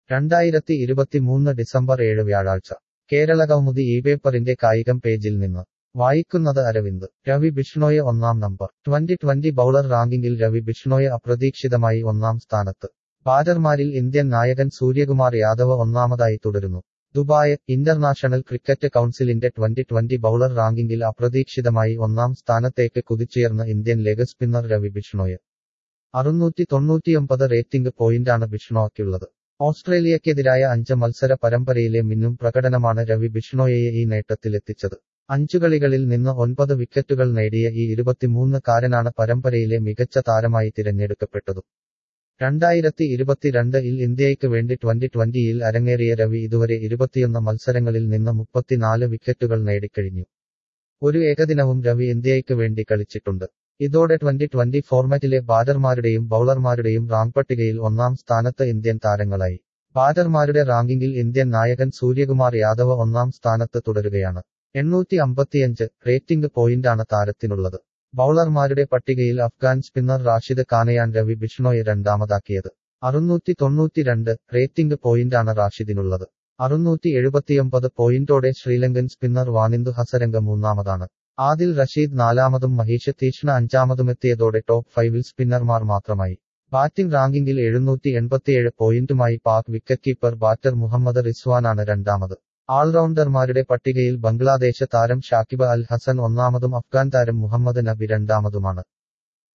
രണ്ടായിരത്തി ഇരുപത്തിമൂന്ന് ഡിസംബർ ഏഴ് വ്യാഴാഴ്ച കേരളകൗമുദി ഈ പേപ്പറിന്റെ കായികം പേജിൽ നിന്ന് വായിക്കുന്നത് അരവിന്ദ് രവി ബിഷ്ണോയ് ഒന്നാം നമ്പർ ട്വന്റി ട്വന്റി ബൌളർ റാങ്കിങ്ങിൽ രവി ബിഷ്ണോയ് അപ്രതീക്ഷിതമായി ഒന്നാം സ്ഥാനത്ത് ബാറ്റർമാരിൽ ഇന്ത്യൻ നായകൻ സൂര്യകുമാർ യാദവ് ഒന്നാമതായി തുടരുന്നു ദുബായ് ഇന്റർനാഷണൽ ക്രിക്കറ്റ് കൗൺസിലിന്റെ ട്വന്റി ട്വന്റി ബൌളർ റാങ്കിങ്ങിൽ അപ്രതീക്ഷിതമായി ഒന്നാം സ്ഥാനത്തേക്ക് കുതിച്ചുയർന്ന Indian leg spinner Ravi Bishnoi അറുന്നൂറ്റി തൊണ്ണൂറ്റിയൊമ്പത് റേറ്റിംഗ് പോയിന്റാണ് ബിഷ്ണോയ്ക്കുള്ളത് ഓസ്ട്രേലിയക്കെതിരായ അഞ്ച് മത്സര പരമ്പരയിലെ മിന്നും പ്രകടനമാണ് രവി ബിഷ്ണോയെ ഈ നേട്ടത്തിലെത്തിച്ചത് അഞ്ചു കളികളിൽ നിന്ന് ഒൻപത് വിക്കറ്റുകൾ നേടിയ ഈ ഇരുപത്തിമൂന്ന് കാരനാണ് പരമ്പരയിലെ മികച്ച താരമായി തിരഞ്ഞെടുക്കപ്പെട്ടതും രണ്ടായിരത്തി ഇരുപത്തിരണ്ട് ഇൽ ഇന്ത്യയ്ക്ക് വേണ്ടി ട്വന്റി ട്വന്റിയിൽ അരങ്ങേറിയ രവി ഇതുവരെ ഇരുപത്തിയൊന്ന് മത്സരങ്ങളിൽ നിന്ന് മുപ്പത്തിനാല് വിക്കറ്റുകൾ നേടിക്കഴിഞ്ഞു ഒരു ഏകദിനവും രവി ഇന്ത്യയ്ക്ക് വേണ്ടി കളിച്ചിട്ടുണ്ട് ഇതോടെ ട്വന്റി ട്വന്റി ഫോർമാറ്റിലെ ബാറ്റർമാരുടെയും ബൌളർമാരുടെയും റാങ്ക് പട്ടികയിൽ ഒന്നാം സ്ഥാനത്ത് ഇന്ത്യൻ താരങ്ങളായി ബാറ്റർമാരുടെ റാങ്കിങ്ങിൽ ഇന്ത്യൻ നായകൻ സൂര്യകുമാർ യാദവ് ഒന്നാം സ്ഥാനത്ത് തുടരുകയാണ് എണ്ണൂറ്റി അമ്പത്തിയഞ്ച് റേറ്റിംഗ് പോയിന്റാണ് താരത്തിനുള്ളത് ബൌളർമാരുടെ പട്ടികയിൽ അഫ്ഗാൻ സ്പിന്നർ റാഷിദ് ഖാനയാൻ രവി ബിഷ്ണോയെ രണ്ടാമതാക്കിയത് അറുന്നൂറ്റി തൊണ്ണൂറ്റിരണ്ട് റേറ്റിംഗ് പോയിന്റാണ് റാഷിദിനുള്ളത് അറുന്നൂറ്റി എഴുപത്തിയൊമ്പത് പോയിന്റോടെ ശ്രീലങ്കൻ സ്പിന്നർ വാനിന്ദു ഹസരംഗ മൂന്നാമതാണ് ആദിൽ റഷീദ് നാലാമതും മഹേഷ് തീഷ്ണ അഞ്ചാമതുമെത്തിയതോടെ ടോപ്പ് ഫൈവിൽ സ്പിന്നർമാർ മാത്രമായി ബാറ്റിംഗ് റാങ്കിങ്ങിൽ എഴുന്നൂറ്റി എൺപത്തിയേഴ് പോയിന്റുമായി Pak wicketkeeper batter Muhammad റിസ്വാനാണ് രണ്ടാമത് ഓൾറൗണ്ടർമാരുടെ പട്ടികയിൽ ബംഗ്ലാദേശ് താരം ഷാക്കിബ് അൽ ഹസൻ ഒന്നാമതും അഫ്ഗാൻ താരം മുഹമ്മദ് നബി രണ്ടാമതുമാണ്